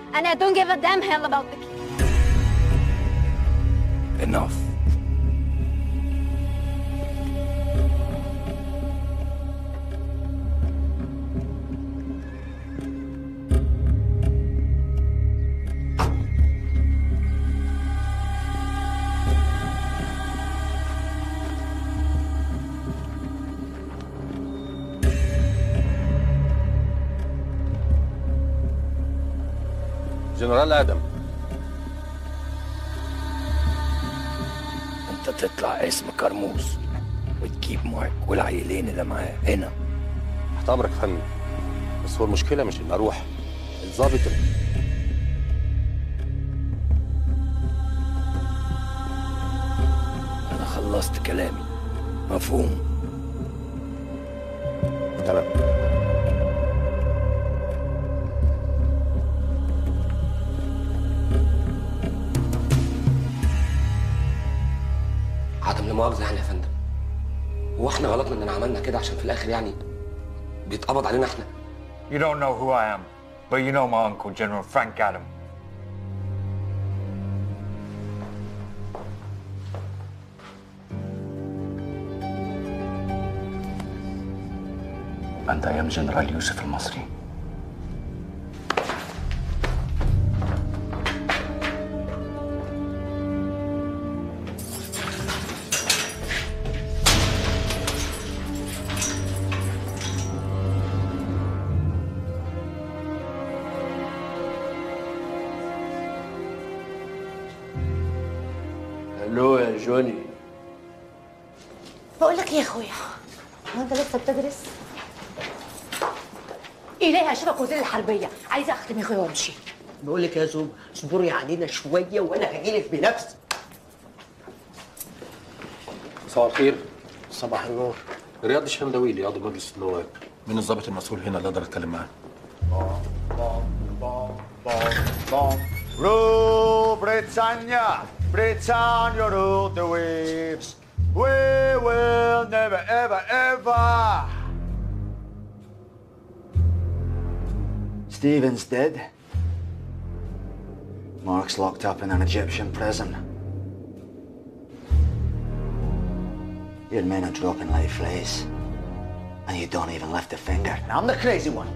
and I don't give a damn hell about the key. Enough. جنرال ادم انت تطلع اسم كرموز وتجيب معك والعيلين اللي معاه هنا تحت امرك يا فندم بس هو المشكله مش ان اروح الظابط انا خلصت كلامي مفهوم تمام عدم لا مؤاخذه يعني يا فندم هو احنا غلطنا اننا عملنا كده عشان في الاخر يعني بيتقبض علينا احنا You don't know who I am, but you know my uncle, General Frank Adam. انت ايام جنرال يوسف المصري الو يا جوني بقول لك ايه يا اخويا هو انت لسه بتدرس إليها اشوفك وزير الحربيه عايزه اختم يا اخويا وامشي بقول لك يا زوم اصبري علينا شويه وانا هجيلك بنفسي صباح الخير صباح النور رياض الشندويلي عضو مجلس النواب من الضابط المسؤول هنا اللي اقدر اتكلم معاه Rule Britannia, Britannia rule the waves. We will never, ever, ever. Stephen's dead. Mark's locked up in an Egyptian prison. Your men are dropping like flies. And you don't even lift a finger. And I'm the crazy one.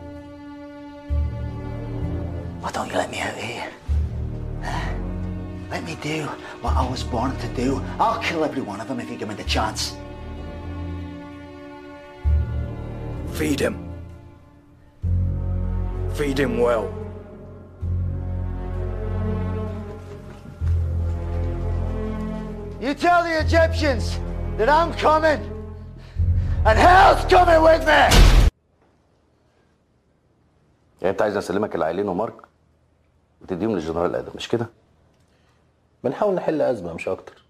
Why don't you let me out here? Huh? Let me do what I was born to do. I'll kill every one of them if you give me the chance. Feed him. Feed him well. You tell the Egyptians that I'm coming, and hell's coming with me! يعني انت عايز اسلمك العائلين ومارك وتديهم للجنرال ادم مش كده؟ بنحاول نحل ازمه مش اكتر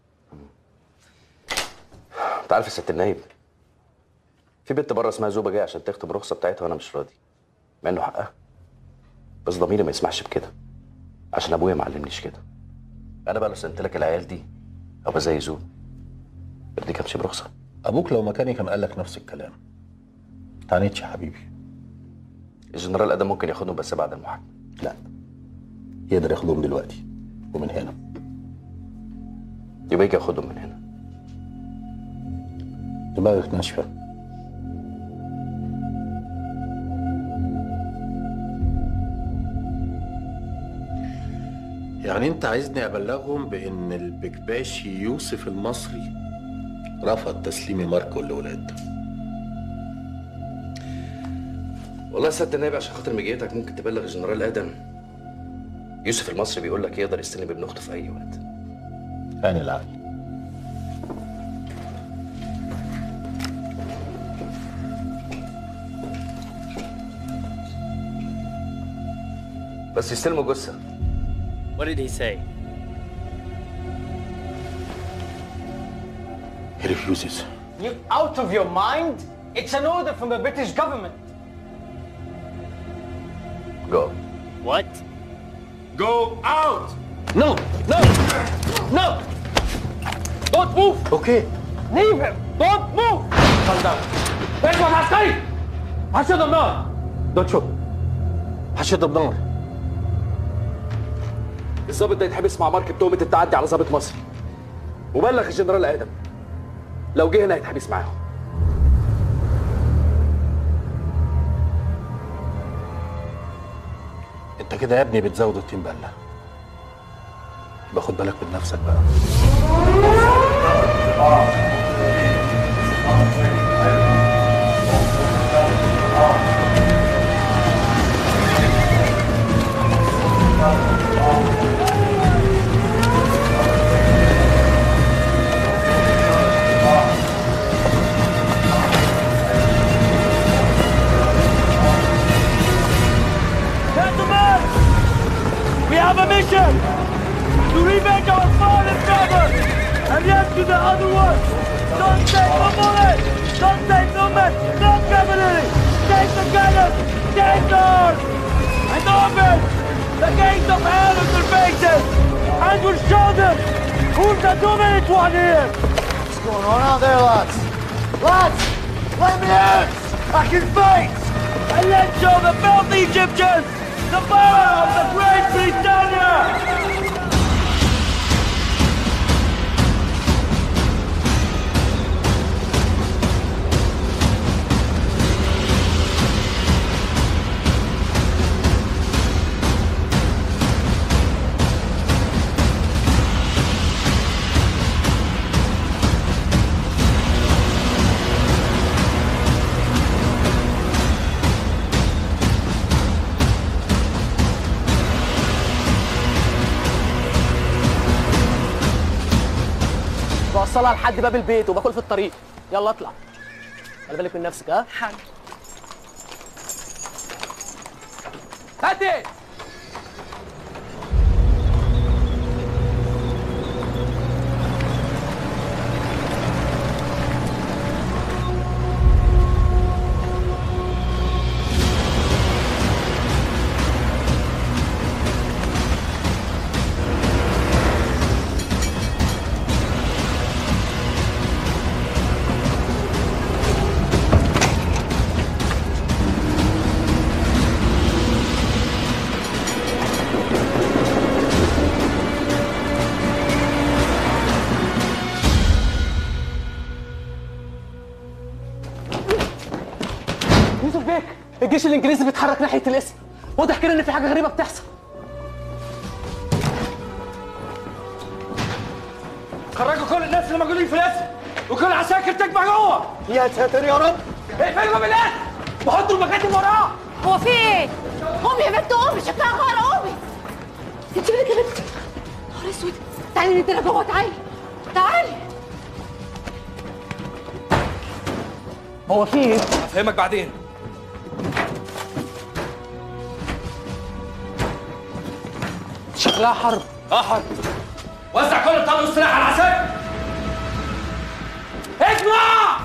انت عارف يا ست النايب في بنت بره اسمها زوبه جايه عشان تختم الرخصه بتاعتها وانا مش راضي مع انه حقها بس ضميري ما يسمحش بكده عشان ابويا ما علمنيش كده انا بقى لو سنت لك العيال دي ابقى زي زوب يرضيك امشي برخصه ابوك لو مكاني كان قال لك نفس الكلام تعنيتش يا حبيبي الجنرال ادم ممكن ياخدهم بس بعد المحاكمه لا يقدر ياخدهم دلوقتي ومن هنا يبقى يجي ياخدهم من هنا دماغك ناشفه يعني انت عايزني ابلغهم بان البكباشي يوسف المصري رفض تسليم ماركو للاولاد والله يا سياده النائب عشان خاطر مجيتك ممكن تبلغ الجنرال ادم يوسف المصري بيقول لك يقدر يستلم ابن اخته في اي وقت عين العقل بس يستلموا جثه What did he say? He refuses. You out of your mind? It's an order from the British government. Go. What? Go out! No! No! No! Don't move! Okay. Leave him! Don't move! Calm down. اخوة عسكري! حشد النار! Don't shoot. حشد بنار. الضابط ده يتحبس مع مارك بتهمه التعدي على ضابط مصري وبلغ الجنرال ادم لو جه هنا هيتحبس معاهم انت كده يا ابني بتزود الطين بله يبقى خد بالك من نفسك بقى Gentlemen, we have a mission to remake our fallen brother and yet to the other one. Don't take no bullet, don't take no men, no cavalry. Take the cannons, take the arms, and open the gates of hell in their faces, and we'll show them who's the dominant one here. What's going on out there, lads? Lads, let me out! I can fight! And let's show the filthy Egyptians the power of the Great Britannia! بوصلها لحد باب البيت وباكل في الطريق يلا اطلع خلي بالك من نفسك ها حاضر هدي يوسف بيك الجيش الانجليزي بيتحرك ناحيه الاسم واضح كده ان في حاجه غريبه بتحصل خرجوا كل الناس اللي موجودين في الاسم وكل العساكر تجمع جوه يا ساتر يا رب اقفلوا باب الاسم وحطوا المكاتب وراه هو في ايه؟ قومي يا بنت قومي شكلها غار قومي انت مالك يا بنت؟ نهار اسود تعالي ندينا جوه تعالي تعالي هو في ايه؟ هفهمك بعدين شكلها حرب اه حرب وزع كل الطلب والسلاح على العساكر اجمع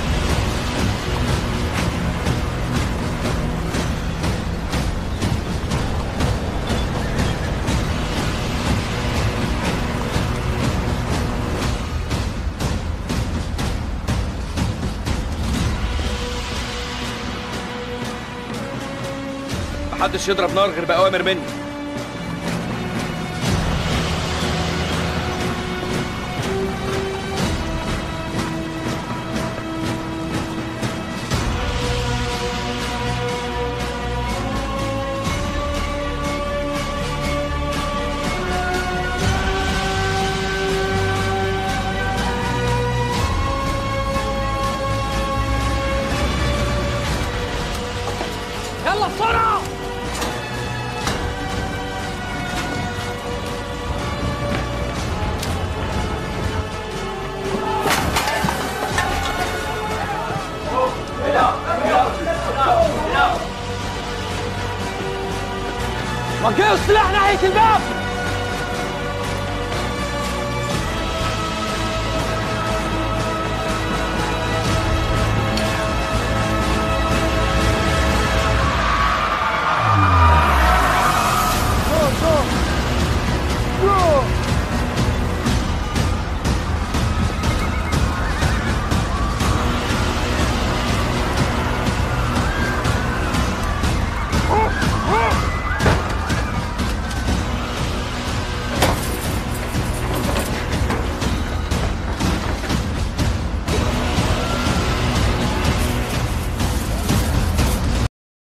محدش يضرب نار غير بأوامر مني يلا بسرعه وجهوا السلاح ناحيه الباب